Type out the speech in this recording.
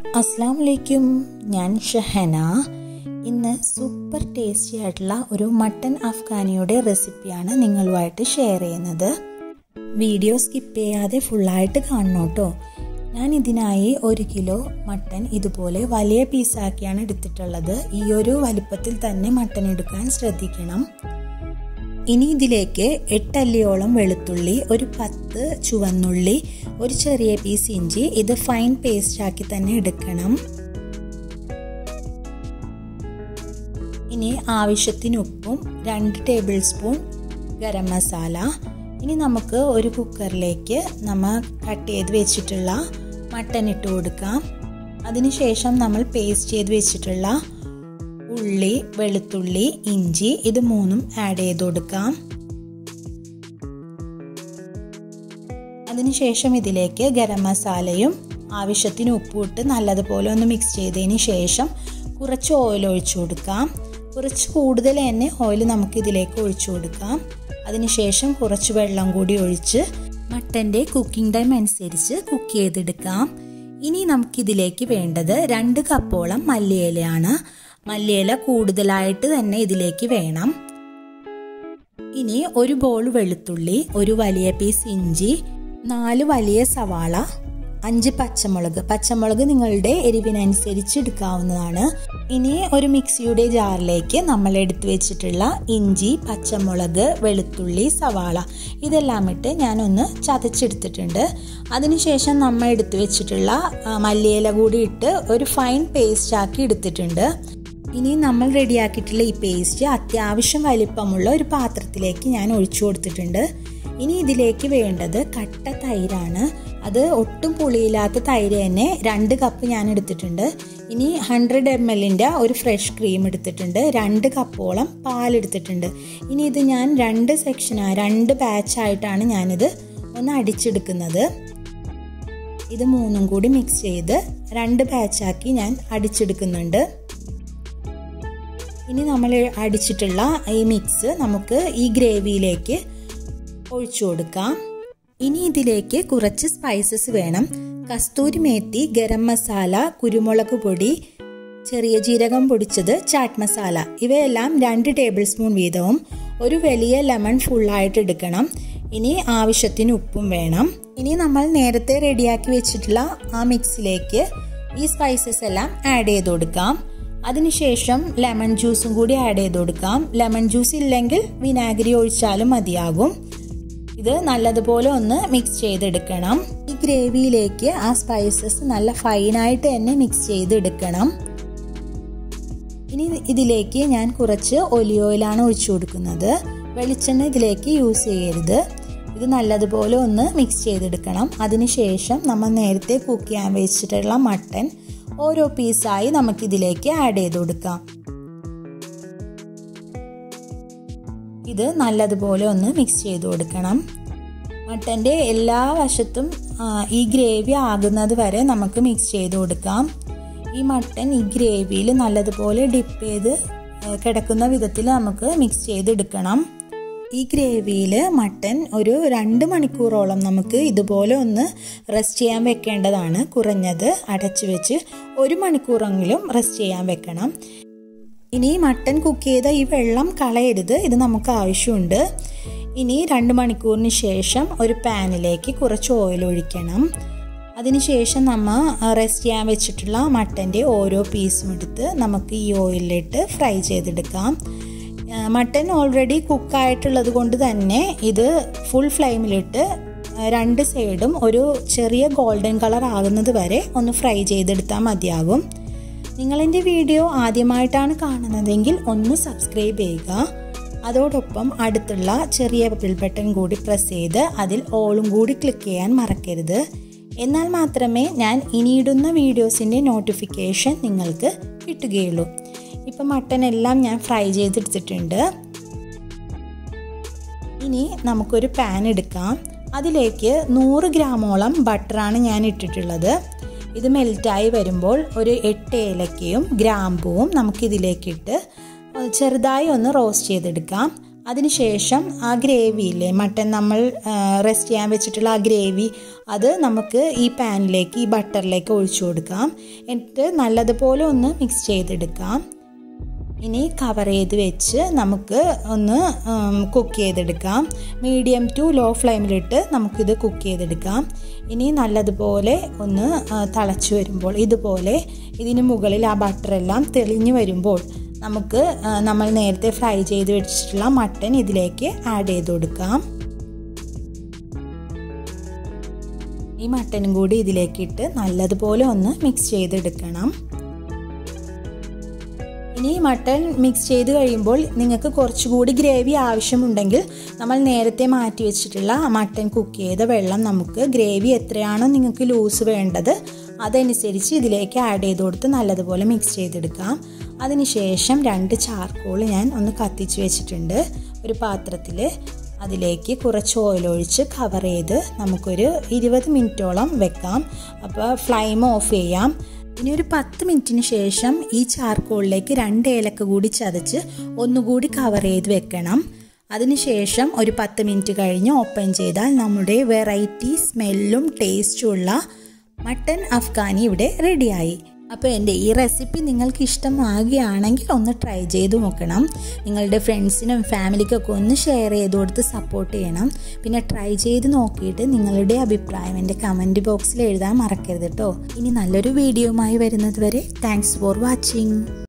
അസ്സാം വലൈക്കും ഞാൻ ഷഹന ഇന്ന് സൂപ്പർ ടേസ്റ്റി ആയിട്ടുള്ള ഒരു മട്ടൻ അഫ്ഗാനിയുടെ റെസിപ്പിയാണ് നിങ്ങളുമായിട്ട് ഷെയർ ചെയ്യുന്നത് വീഡിയോ സ്കിപ്പ് ചെയ്യാതെ ഫുള്ളായിട്ട് കാണണം കേട്ടോ ഞാൻ ഇതിനായി ഒരു കിലോ മട്ടൻ ഇതുപോലെ വലിയ പീസാക്കിയാണ് എടുത്തിട്ടുള്ളത് ഈ ഒരു വലിപ്പത്തിൽ തന്നെ മട്ടൻ എടുക്കാൻ ശ്രദ്ധിക്കണം ഇനി ഇതിലേക്ക് എട്ടല്ലിയോളം വെളുത്തുള്ളി ഒരു പത്ത് ചുവന്നുള്ളി ഒരു ചെറിയ പീസ് ഇഞ്ചി ഇത് ഫൈൻ പേസ്റ്റ് ആക്കി തന്നെ എടുക്കണം ഇനി ആവശ്യത്തിന് ഉപ്പും രണ്ട് ടേബിൾ സ്പൂൺ ഗരം മസാല ഇനി നമുക്ക് ഒരു കുക്കറിലേക്ക് നമ്മൾ കട്ട് ചെയ്ത് വെച്ചിട്ടുള്ള മട്ടൻ ഇട്ട് കൊടുക്കാം അതിനുശേഷം നമ്മൾ പേസ്റ്റ് ചെയ്ത് വെച്ചിട്ടുള്ള ഉള്ളി വെളുത്തുള്ളി ഇഞ്ചി ഇത് മൂന്നും ആഡ് ചെയ്ത് കൊടുക്കാം അതിനുശേഷം ഇതിലേക്ക് ഗരം മസാലയും ആവശ്യത്തിന് ഉപ്പിട്ട് നല്ലതുപോലെ ഒന്ന് മിക്സ് ചെയ്തതിന് ശേഷം കുറച്ച് ഓയിൽ ഒഴിച്ചു കൊടുക്കാം കുറച്ച് കൂടുതൽ തന്നെ ഓയിൽ നമുക്ക് ഇതിലേക്ക് ഒഴിച്ചു കൊടുക്കാം അതിനുശേഷം കുറച്ച് വെള്ളം കൂടി ഒഴിച്ച് മട്ടൻ്റെ കുക്കിംഗ് ടൈം അനുസരിച്ച് കുക്ക് ചെയ്തെടുക്കാം ഇനി നമുക്കിതിലേക്ക് വേണ്ടത് രണ്ട് കപ്പോളം മല്ലിയിലയാണ് മല്ലിയില കൂടുതലായിട്ട് തന്നെ ഇതിലേക്ക് വേണം ഇനി ഒരു ബോൾ വെളുത്തുള്ളി ഒരു വലിയ പീസ് ഇഞ്ചി നാല് വലിയ സവാള അഞ്ച് പച്ചമുളക് പച്ചമുളക് നിങ്ങളുടെ എരിവിനനുസരിച്ച് എടുക്കാവുന്നതാണ് ഇനി ഒരു മിക്സിയുടെ ജാറിലേക്ക് നമ്മൾ എടുത്തു വെച്ചിട്ടുള്ള ഇഞ്ചി പച്ചമുളക് വെളുത്തുള്ളി സവാള ഇതെല്ലാം ഇട്ട് ഞാനൊന്ന് ചതച്ചെടുത്തിട്ടുണ്ട് അതിനുശേഷം നമ്മൾ എടുത്തു വെച്ചിട്ടുള്ള മല്ലിയില കൂടി ഇട്ട് ഒരു ഫൈൻ പേസ്റ്റ് ആക്കി എടുത്തിട്ടുണ്ട് ഇനി നമ്മൾ റെഡിയാക്കിയിട്ടുള്ള ഈ പേസ്റ്റ് അത്യാവശ്യം വലിപ്പമുള്ള ഒരു പാത്രത്തിലേക്ക് ഞാൻ ഒഴിച്ചു കൊടുത്തിട്ടുണ്ട് ഇനി ഇതിലേക്ക് വേണ്ടത് കട്ട തൈരാണ് അത് ഒട്ടും പുളിയില്ലാത്ത തൈര് തന്നെ രണ്ട് കപ്പ് ഞാൻ എടുത്തിട്ടുണ്ട് ഇനി ഹൺഡ്രഡ് എം എല്ലിൻ്റെ ഒരു ഫ്രഷ് ക്രീം എടുത്തിട്ടുണ്ട് രണ്ട് കപ്പോളം പാലെടുത്തിട്ടുണ്ട് ഇനി ഇത് ഞാൻ രണ്ട് സെക്ഷനാണ് രണ്ട് ബാച്ചായിട്ടാണ് ഞാനിത് ഒന്ന് അടിച്ചെടുക്കുന്നത് ഇത് മൂന്നും കൂടി മിക്സ് ചെയ്ത് രണ്ട് ബാച്ചാക്കി ഞാൻ അടിച്ചെടുക്കുന്നുണ്ട് ഇനി നമ്മൾ അടിച്ചിട്ടുള്ള ഈ മിക്സ് നമുക്ക് ഈ ഗ്രേവിയിലേക്ക് ഒഴിച്ചു കൊടുക്കാം ഇനി ഇതിലേക്ക് കുറച്ച് സ്പൈസസ് വേണം കസ്തൂരി മേത്തി ഗരം മസാല കുരുമുളക് പൊടി ചെറിയ ജീരകം പൊടിച്ചത് ചാറ്റ് മസാല ഇവയെല്ലാം രണ്ട് ടേബിൾ സ്പൂൺ വീതവും ഒരു വലിയ ലെമൺ ഫുള്ളായിട്ട് എടുക്കണം ഇനി ആവശ്യത്തിന് ഉപ്പും വേണം ഇനി നമ്മൾ നേരത്തെ റെഡിയാക്കി വെച്ചിട്ടുള്ള ആ മിക്സിലേക്ക് ഈ സ്പൈസസ് എല്ലാം ആഡ് ചെയ്ത് കൊടുക്കാം അതിനുശേഷം ലെമൺ ജ്യൂസും കൂടി ആഡ് ചെയ്ത് കൊടുക്കാം ലെമൺ ജ്യൂസ് ഇല്ലെങ്കിൽ വിനാഗിരി ഒഴിച്ചാലും മതിയാകും ഇത് നല്ലതുപോലെ ഒന്ന് മിക്സ് ചെയ്തെടുക്കണം ഈ ഗ്രേവിയിലേക്ക് ആ സ്പൈസസ് നല്ല ഫൈനായിട്ട് തന്നെ മിക്സ് ചെയ്തെടുക്കണം ഇനി ഇതിലേക്ക് ഞാൻ കുറച്ച് ഒലിവ് ഓയിലാണ് ഒഴിച്ചു കൊടുക്കുന്നത് വെളിച്ചെണ്ണ ഇതിലേക്ക് യൂസ് ചെയ്യരുത് ഇത് നല്ലതുപോലെ ഒന്ന് മിക്സ് ചെയ്തെടുക്കണം അതിനുശേഷം നമ്മൾ നേരത്തെ കുക്ക് ചെയ്യാൻ വെച്ചിട്ടുള്ള മട്ടൻ ഓരോ പീസായി നമുക്കിതിലേക്ക് ആഡ് ചെയ്ത് കൊടുക്കാം ഇത് നല്ലതുപോലെ ഒന്ന് മിക്സ് ചെയ്ത് കൊടുക്കണം മട്ടൻ്റെ എല്ലാ വശത്തും ഈ ഗ്രേവി ആകുന്നത് വരെ നമുക്ക് മിക്സ് ചെയ്ത് കൊടുക്കാം ഈ മട്ടൻ ഈ ഗ്രേവിയിൽ നല്ലതുപോലെ ഡിപ്പ് ചെയ്ത് കിടക്കുന്ന വിധത്തിൽ നമുക്ക് മിക്സ് ചെയ്തെടുക്കണം ഈ ഗ്രേവിയിൽ മട്ടൻ ഒരു രണ്ട് മണിക്കൂറോളം നമുക്ക് ഇതുപോലെ ഒന്ന് റെസ്റ്റ് ചെയ്യാൻ വെക്കേണ്ടതാണ് കുറഞ്ഞത് അടച്ചു വെച്ച് ഒരു മണിക്കൂറെങ്കിലും റെസ്റ്റ് ചെയ്യാൻ വെക്കണം ഇനി മട്ടൻ കുക്ക് ചെയ്ത ഈ വെള്ളം കളയരുത് ഇത് നമുക്ക് ആവശ്യമുണ്ട് ഇനി രണ്ട് മണിക്കൂറിന് ശേഷം ഒരു പാനിലേക്ക് കുറച്ച് ഓയിൽ ഒഴിക്കണം അതിനുശേഷം നമ്മൾ റെസ്റ്റ് ചെയ്യാൻ വെച്ചിട്ടുള്ള മട്ടൻ്റെ ഓരോ പീസും എടുത്ത് നമുക്ക് ഈ ഓയിലിട്ട് ഫ്രൈ ചെയ്തെടുക്കാം മട്ടൻ ഓൾറെഡി കുക്കായിട്ടുള്ളത് കൊണ്ട് തന്നെ ഇത് ഫുൾ ഫ്ലെയിമിലിട്ട് രണ്ട് സൈഡും ഒരു ചെറിയ ഗോൾഡൻ കളർ ആകുന്നത് വരെ ഒന്ന് ഫ്രൈ ചെയ്തെടുത്താൽ മതിയാകും നിങ്ങളെൻ്റെ വീഡിയോ ആദ്യമായിട്ടാണ് കാണുന്നതെങ്കിൽ ഒന്ന് സബ്സ്ക്രൈബ് ചെയ്യുക അതോടൊപ്പം അടുത്തുള്ള ചെറിയ ബിൽ ബട്ടൺ കൂടി പ്രസ് ചെയ്ത് അതിൽ ഓളും കൂടി ക്ലിക്ക് ചെയ്യാൻ മറക്കരുത് എന്നാൽ മാത്രമേ ഞാൻ ഇനിയിടുന്ന വീഡിയോസിൻ്റെ നോട്ടിഫിക്കേഷൻ നിങ്ങൾക്ക് കിട്ടുകയുള്ളൂ ഇപ്പം മട്ടൻ എല്ലാം ഞാൻ ഫ്രൈ ചെയ്തെടുത്തിട്ടുണ്ട് ഇനി നമുക്കൊരു പാൻ എടുക്കാം അതിലേക്ക് നൂറ് ഗ്രാമോളം ബട്ടറാണ് ഞാൻ ഇട്ടിട്ടുള്ളത് ഇത് മെൽറ്റായി വരുമ്പോൾ ഒരു എട്ട് ഏലക്കയും ഗ്രാമ്പുവും നമുക്കിതിലേക്കിട്ട് ചെറുതായി ഒന്ന് റോസ്റ്റ് ചെയ്തെടുക്കാം അതിനുശേഷം ആ ഗ്രേവി ഇല്ലേ മട്ടൻ നമ്മൾ റെസ്റ്റ് ചെയ്യാൻ വെച്ചിട്ടുള്ള ആ ഗ്രേവി അത് നമുക്ക് ഈ പാനിലേക്ക് ഈ ബട്ടറിലേക്ക് ഒഴിച്ചു കൊടുക്കാം എന്നിട്ട് നല്ലതുപോലെ ഒന്ന് മിക്സ് ചെയ്തെടുക്കാം ഇനി കവർ ചെയ്ത് വെച്ച് നമുക്ക് ഒന്ന് കുക്ക് ചെയ്തെടുക്കാം മീഡിയം ടു ലോ ഫ്ലെയിമിലിട്ട് നമുക്കിത് കുക്ക് ചെയ്തെടുക്കാം ഇനി നല്ലതുപോലെ ഒന്ന് തിളച്ച് വരുമ്പോൾ ഇതുപോലെ ഇതിന് മുകളിൽ ആ ബട്ടറെല്ലാം തെളിഞ്ഞു വരുമ്പോൾ നമുക്ക് നമ്മൾ നേരത്തെ ഫ്രൈ ചെയ്ത് വെച്ചിട്ടുള്ള മട്ടൻ ഇതിലേക്ക് ആഡ് ചെയ്ത് കൊടുക്കാം ഈ മട്ടനും കൂടി ഇതിലേക്കിട്ട് നല്ലതുപോലെ ഒന്ന് മിക്സ് ചെയ്തെടുക്കണം ഇനി മട്ടൺ മിക്സ് ചെയ്ത് കഴിയുമ്പോൾ നിങ്ങൾക്ക് കുറച്ചുകൂടി ഗ്രേവി ആവശ്യമുണ്ടെങ്കിൽ നമ്മൾ നേരത്തെ മാറ്റി വെച്ചിട്ടുള്ള മട്ടൺ കുക്ക് ചെയ്ത വെള്ളം നമുക്ക് ഗ്രേവി എത്രയാണോ നിങ്ങൾക്ക് ലൂസ് വേണ്ടത് അതനുസരിച്ച് ഇതിലേക്ക് ആഡ് ചെയ്ത് കൊടുത്ത് നല്ലതുപോലെ മിക്സ് ചെയ്തെടുക്കാം അതിനുശേഷം രണ്ട് ചാർക്കോൾ ഞാൻ ഒന്ന് കത്തിച്ച് വെച്ചിട്ടുണ്ട് ഒരു പാത്രത്തിൽ അതിലേക്ക് കുറച്ച് ഓയിൽ ഒഴിച്ച് കവർ ചെയ്ത് നമുക്കൊരു ഇരുപത് മിനിറ്റോളം വെക്കാം അപ്പോൾ ഫ്ലെയിം ഓഫ് ചെയ്യാം ഇനി ഒരു പത്ത് മിനിറ്റിന് ശേഷം ഈ ചാർക്കോളിലേക്ക് രണ്ട് ഏലക്ക കൂടി ചതച്ച് ഒന്നുകൂടി കവർ ചെയ്ത് വെക്കണം അതിനുശേഷം ഒരു പത്ത് മിനിറ്റ് കഴിഞ്ഞ് ഓപ്പൺ ചെയ്താൽ നമ്മുടെ വെറൈറ്റി സ്മെല്ലും ടേസ്റ്റും ഉള്ള മട്ടൻ അഫ്ഗാനി ഇവിടെ റെഡിയായി അപ്പോൾ എൻ്റെ ഈ റെസിപ്പി നിങ്ങൾക്ക് ഇഷ്ടമാകുകയാണെങ്കിൽ ഒന്ന് ട്രൈ ചെയ്ത് നോക്കണം നിങ്ങളുടെ ഫ്രണ്ട്സിനും ഫാമിലിക്കൊക്കെ ഒന്ന് ഷെയർ ചെയ്ത് കൊടുത്ത് സപ്പോർട്ട് ചെയ്യണം പിന്നെ ട്രൈ ചെയ്ത് നോക്കിയിട്ട് നിങ്ങളുടെ അഭിപ്രായം എൻ്റെ കമൻറ്റ് ബോക്സിൽ എഴുതാൻ മറക്കരുത് കേട്ടോ ഇനി നല്ലൊരു വീഡിയോയുമായി വരുന്നത് വരെ താങ്ക്സ് ഫോർ വാച്ചിങ്